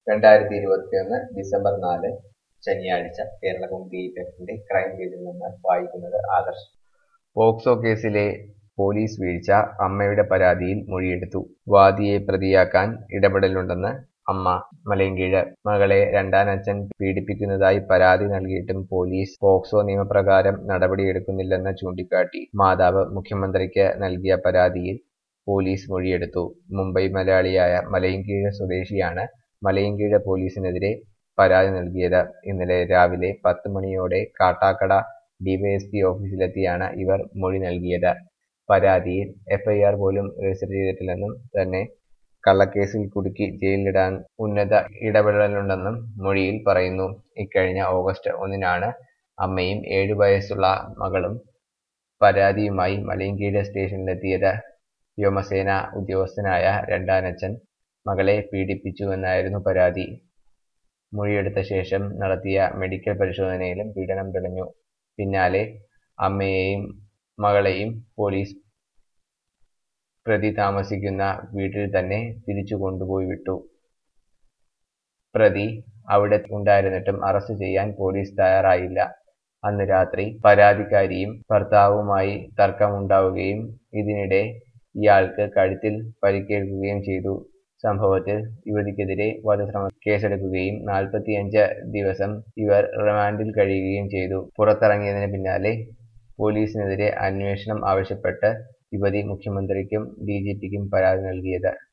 രണ്ടായിരത്തി ഇരുപത്തിയൊന്ന് ഡിസംബർ നാല് ശനിയാഴ്ച കേരളകൗമുദി പേപ്പറിന്റെ ക്രൈം പേജിൽ നിന്ന് വായിക്കുന്നത് ആദർശ് പോക്സോ കേസിലെ പോലീസ് വീഴ്ച അമ്മയുടെ പരാതിയിൽ മൊഴിയെടുത്തു വാദിയെ പ്രതിയാക്കാൻ ഇടപെടലുണ്ടെന്ന് അമ്മ മലയൻകീഴ് മകളെ രണ്ടാനച്ഛൻ പീഡിപ്പിക്കുന്നതായി പരാതി നൽകിയിട്ടും പോലീസ് പോക്സോ നിയമപ്രകാരം നടപടിയെടുക്കുന്നില്ലെന്ന് ചൂണ്ടിക്കാട്ടി മാതാവ് മുഖ്യമന്ത്രിക്ക് നൽകിയ പരാതിയിൽ പോലീസ് മൊഴിയെടുത്തു മുംബൈ മലയാളിയായ മലയൻകീഴ് സ്വദേശിയാണ് മലയൻകീഴ് പോലീസിനെതിരെ പരാതി നൽകിയത് ഇന്നലെ രാവിലെ പത്ത് മണിയോടെ കാട്ടാക്കട ഡിവൈഎസ്പി ഓഫീസിലെത്തിയാണ് ഇവർ മൊഴി നൽകിയത് പരാതിയിൽ എഫ്ഐആർ പോലും രജിസ്റ്റർ ചെയ്തിട്ടില്ലെന്നും തന്നെ കള്ളക്കേസിൽ കുടുക്കി ജയിലിലിടാൻ ഉന്നത ഇടപെടലുണ്ടെന്നും മൊഴിയിൽ പറയുന്നു ഇക്കഴിഞ്ഞ ഓഗസ്റ്റ് ഒന്നിനാണ് അമ്മയും ഏഴു വയസ്സുള്ള മകളും പരാതിയുമായി മലയൻകീഴ് സ്റ്റേഷനിലെത്തിയത് വ്യോമസേന ഉദ്യോഗസ്ഥനായ രണ്ടാനച്ഛൻ മകളെ പീഡിപ്പിച്ചുവെന്നായിരുന്നു പരാതി മൊഴിയെടുത്ത ശേഷം നടത്തിയ മെഡിക്കൽ പരിശോധനയിലും പീഡനം തെളിഞ്ഞു പിന്നാലെ അമ്മയെയും മകളെയും പോലീസ് പ്രതി താമസിക്കുന്ന വീട്ടിൽ തന്നെ തിരിച്ചു കൊണ്ടുപോയി വിട്ടു പ്രതി അവിടെ ഉണ്ടായിരുന്നിട്ടും അറസ്റ്റ് ചെയ്യാൻ പോലീസ് തയ്യാറായില്ല അന്ന് രാത്രി പരാതിക്കാരിയും ഭർത്താവുമായി തർക്കമുണ്ടാവുകയും ഇതിനിടെ ഇയാൾക്ക് കഴുത്തിൽ പരിക്കേൽക്കുകയും ചെയ്തു സംഭവത്തിൽ യുവതിക്കെതിരെ വധശ്രമ കേസെടുക്കുകയും നാൽപ്പത്തിയഞ്ച് ദിവസം ഇവർ റിമാൻഡിൽ കഴിയുകയും ചെയ്തു പുറത്തിറങ്ങിയതിന് പിന്നാലെ പോലീസിനെതിരെ അന്വേഷണം ആവശ്യപ്പെട്ട് യുവതി മുഖ്യമന്ത്രിക്കും ഡി ജി പിക്കും പരാതി നൽകിയത്